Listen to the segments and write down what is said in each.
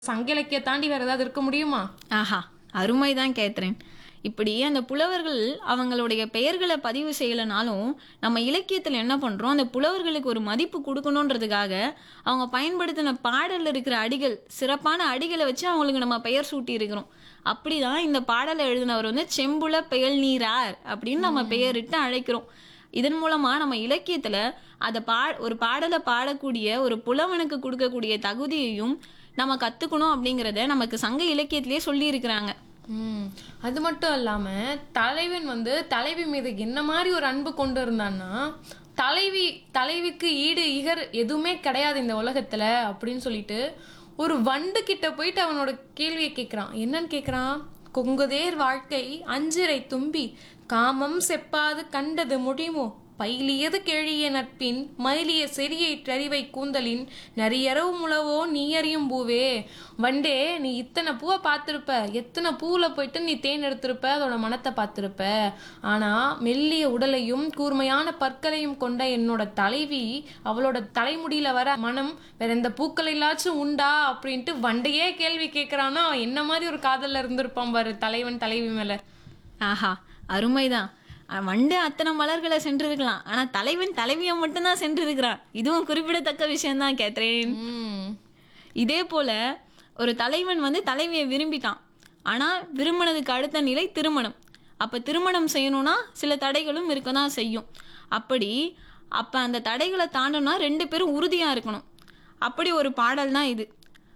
சங்க இலக்கிய தாண்டி வேற ஏதாவது இருக்க முடியுமா ஆஹா அருமைதான் கேத்ரின் இப்படி அந்த புலவர்கள் அவங்களுடைய பெயர்களை பதிவு செய்யலைனாலும் நம்ம இலக்கியத்தில் என்ன பண்ணுறோம் அந்த புலவர்களுக்கு ஒரு மதிப்பு கொடுக்கணுன்றதுக்காக அவங்க பயன்படுத்தின பாடலில் இருக்கிற அடிகள் சிறப்பான அடிகளை வச்சு அவங்களுக்கு நம்ம பெயர் சூட்டி இருக்கிறோம் அப்படிதான் இந்த பாடலை எழுதினவர் வந்து செம்புல பெயல் நீரார் அப்படின்னு நம்ம பெயரிட்டு அழைக்கிறோம் இதன் மூலமா நம்ம இலக்கியத்துல அதை பா ஒரு பாடலை பாடக்கூடிய ஒரு புலவனுக்கு கொடுக்கக்கூடிய தகுதியையும் நம்ம கத்துக்கணும் அப்படிங்கிறத நமக்கு சங்க இலக்கியத்திலேயே சொல்லி இருக்கிறாங்க ம் அது மட்டும் இல்லாம தலைவன் வந்து தலைவி மீது என்ன மாதிரி ஒரு அன்பு கொண்டு இருந்தான்னா தலைவி தலைவிக்கு ஈடு இகர் எதுவுமே கிடையாது இந்த உலகத்துல அப்படின்னு சொல்லிட்டு ஒரு வண்டு கிட்ட போயிட்டு அவனோட கேள்வியை கேட்குறான் என்னன்னு கேட்குறான் கொங்குதேர் வாழ்க்கை அஞ்சிரை தும்பி காமம் செப்பாது கண்டது முடியுமோ பைலியது கெழிய நட்பின் மயிலிய செறியை டறிவை கூந்தலின் நரியறவு முழவோ நீ அறியும் பூவே வண்டே நீ இத்தனை பூவை பார்த்துருப்ப எத்தனை பூவில் போயிட்டு நீ தேன் எடுத்திருப்ப அதோட மனத்தை பார்த்துருப்ப ஆனா மெல்லிய உடலையும் கூர்மையான பற்களையும் கொண்ட என்னோட தலைவி அவளோட தலைமுடியில வர மனம் வேற எந்த பூக்கள் இல்லாச்சும் உண்டா அப்படின்ட்டு வண்டையே கேள்வி கேட்கறான்னா அவன் என்ன மாதிரி ஒரு காதல்ல இருந்திருப்பான் பாரு தலைவன் தலைவி மேல ஆஹா அருமைதான் அஹ் வண்டு அத்தனை மலர்களை சென்றிருக்கலாம் ஆனா தலைவன் தலைவியை மட்டும்தான் சென்றிருக்கிறான் இதுவும் குறிப்பிடத்தக்க விஷயம்தான் கேத்ரேன் ம் இதே போல ஒரு தலைவன் வந்து தலைவியை விரும்பிட்டான் ஆனா விரும்பினதுக்கு அடுத்த நிலை திருமணம் அப்ப திருமணம் செய்யணும்னா சில தடைகளும் இருக்க தான் செய்யும் அப்படி அப்ப அந்த தடைகளை தாண்டணும்னா ரெண்டு பேரும் உறுதியா இருக்கணும் அப்படி ஒரு பாடல் தான் இது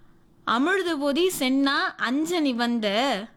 அமிழ்து பொதி சென்னா அஞ்ச நிவந்த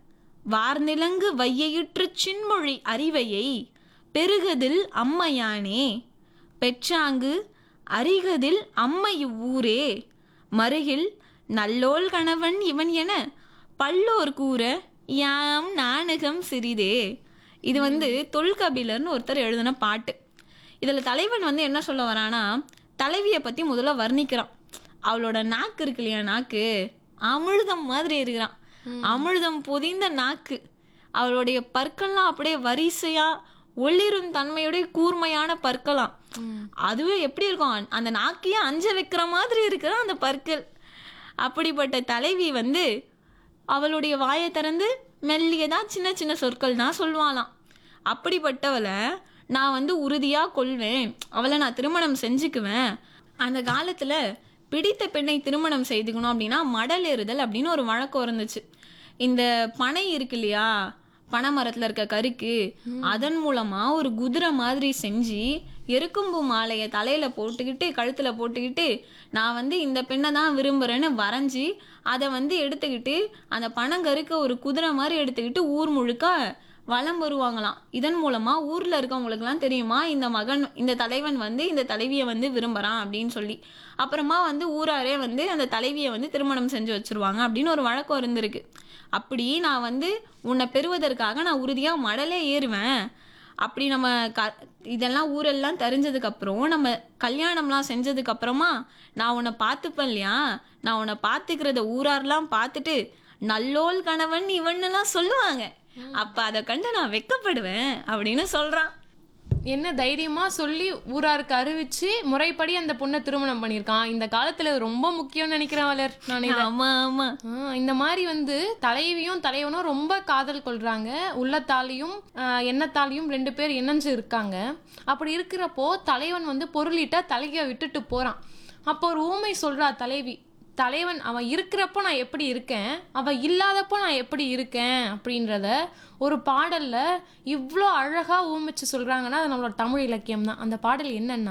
வார்நிலங்கு வையையுற்றுச் சின்மொழி அறிவையை பெருகதில் அம்மையானே பெற்றாங்கு அரிகதில் அம்மை இவ்வூரே மருகில் நல்லோள் கணவன் இவன் என பல்லோர் கூற யாம் நாணகம் சிறிதே இது வந்து தொல்கபிலர்னு ஒருத்தர் எழுதின பாட்டு இதில் தலைவன் வந்து என்ன சொல்ல வரானா தலைவியை பற்றி முதல்ல வர்ணிக்கிறான் அவளோட நாக்கு இருக்கு இல்லையா நாக்கு அமிழ்தம் மாதிரி இருக்கிறான் அமிழ்தம் பொதிந்த நாக்கு அவளுடைய பற்கள்லாம் அப்படியே வரிசையா ஒளிரும் தன்மையுடைய கூர்மையான பற்களாம் அதுவே எப்படி இருக்கும் அந்த நாக்கையே அஞ்ச வைக்கிற மாதிரி இருக்கிற அந்த பற்கள் அப்படிப்பட்ட தலைவி வந்து அவளுடைய வாயை திறந்து மெல்லியதா சின்ன சின்ன சொற்கள் தான் சொல்லுவாளாம் அப்படிப்பட்டவளை நான் வந்து உறுதியா கொள்வேன் அவளை நான் திருமணம் செஞ்சுக்குவேன் அந்த காலத்துல பிடித்த பெண்ணை திருமணம் செய்துக்கணும் அப்படின்னா மடல் ஏறுதல் அப்படின்னு ஒரு வழக்கம் இருந்துச்சு இந்த பனை இருக்கு இல்லையா பனை மரத்துல இருக்க கருக்கு அதன் மூலமா ஒரு குதிரை மாதிரி செஞ்சு எருக்கும்பூ மாலையை தலையில போட்டுக்கிட்டு கழுத்துல போட்டுக்கிட்டு நான் வந்து இந்த பெண்ணை தான் விரும்புறேன்னு வரைஞ்சி அதை வந்து எடுத்துக்கிட்டு அந்த பனங்கருக்க ஒரு குதிரை மாதிரி எடுத்துக்கிட்டு ஊர் முழுக்க வலம் வருவாங்களாம் இதன் மூலமா ஊர்ல இருக்கவங்களுக்குலாம் தெரியுமா இந்த மகன் இந்த தலைவன் வந்து இந்த தலைவியை வந்து விரும்புறான் அப்படின்னு சொல்லி அப்புறமா வந்து ஊராரே வந்து அந்த தலைவியை வந்து திருமணம் செஞ்சு வச்சிருவாங்க அப்படின்னு ஒரு வழக்கம் இருந்திருக்கு அப்படி நான் வந்து உன்னை பெறுவதற்காக நான் உறுதியா மடலே ஏறுவேன் அப்படி நம்ம க இதெல்லாம் ஊரெல்லாம் தெரிஞ்சதுக்கு அப்புறம் நம்ம கல்யாணம்லாம் செஞ்சதுக்கு அப்புறமா நான் உன்னை பார்த்துப்பேன் இல்லையா நான் உன்னை பார்த்துக்கிறத ஊரார்லாம் பார்த்துட்டு நல்லோள் கணவன் இவன்னுலாம் சொல்லுவாங்க அப்ப அதை கண்டு நான் வெக்கப்படுவேன் அப்படின்னு சொல்றான் என்ன தைரியமா சொல்லி ஊராருக்கு அறிவிச்சு முறைப்படி அந்த பொண்ணை திருமணம் பண்ணியிருக்கான் இந்த காலத்துல இது ரொம்ப முக்கியம்னு நினைக்கிறேன் வளர் நான் இதை. ஆமா ஆமா ஆ, இந்த மாதிரி வந்து தலைவியும் தலைவனும் ரொம்ப காதல் கொள்றாங்க உள்ளத்தாலையும் ஆ, எண்ணத்தாலையும் ரெண்டு பேர் இணைஞ்சு இருக்காங்க அப்படி இருக்கிறப்போ தலைவன் வந்து பொருளிட்ட தலையை விட்டுட்டு போறான் அப்போ ஒரு ஊமை சொல்றா தலைவி தலைவன் அவன் இருக்கிறப்போ நான் எப்படி இருக்கேன் அவன் இல்லாதப்போ நான் எப்படி இருக்கேன் அப்படின்றத ஒரு பாடல்ல இவ்வளோ அழகா ஊமிச்சு சொல்றாங்கன்னா அது நம்மளோட தமிழ் இலக்கியம் தான் அந்த பாடல் என்னன்னா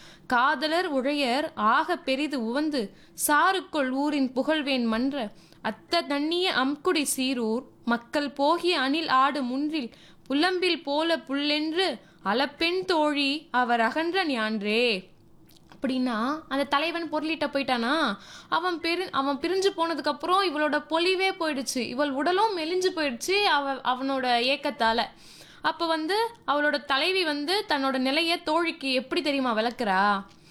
காதலர் உழையர் ஆக பெரிது உவந்து சாருக்குள் ஊரின் புகழ்வேன் மன்ற அத்த தண்ணிய அம்குடி சீரூர் மக்கள் போகிய அணில் ஆடு முன்றில் புலம்பில் போல புல்லென்று அளப்பெண் தோழி அவர் அகன்ற ஞான்றே அப்படின்னா அந்த தலைவன் பொருளிட்ட போயிட்டானா அவன் பெரு அவன் பிரிஞ்சு போனதுக்கு அப்புறம் இவளோட பொலிவே போயிடுச்சு இவள் உடலும் மெலிஞ்சு போயிடுச்சு அவ அவனோட ஏக்கத்தால அப்போ வந்து அவளோட தலைவி வந்து தன்னோட நிலையை தோழிக்கு எப்படி தெரியுமா விளக்குறா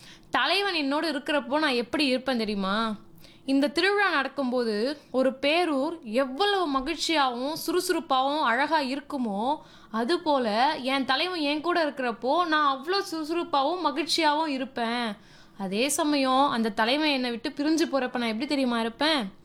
தலைவன் என்னோடு இருக்கிறப்போ நான் எப்படி இருப்பேன் தெரியுமா இந்த திருவிழா நடக்கும்போது ஒரு பேரூர் எவ்வளவு மகிழ்ச்சியாகவும் சுறுசுறுப்பாகவும் அழகாக இருக்குமோ அதுபோல என் தலைவன் என் கூட இருக்கிறப்போ நான் அவ்வளோ சுறுசுறுப்பாகவும் மகிழ்ச்சியாகவும் இருப்பேன் அதே சமயம் அந்த தலைவன் என்னை விட்டு பிரிஞ்சு போகிறப்ப நான் எப்படி தெரியுமா இருப்பேன்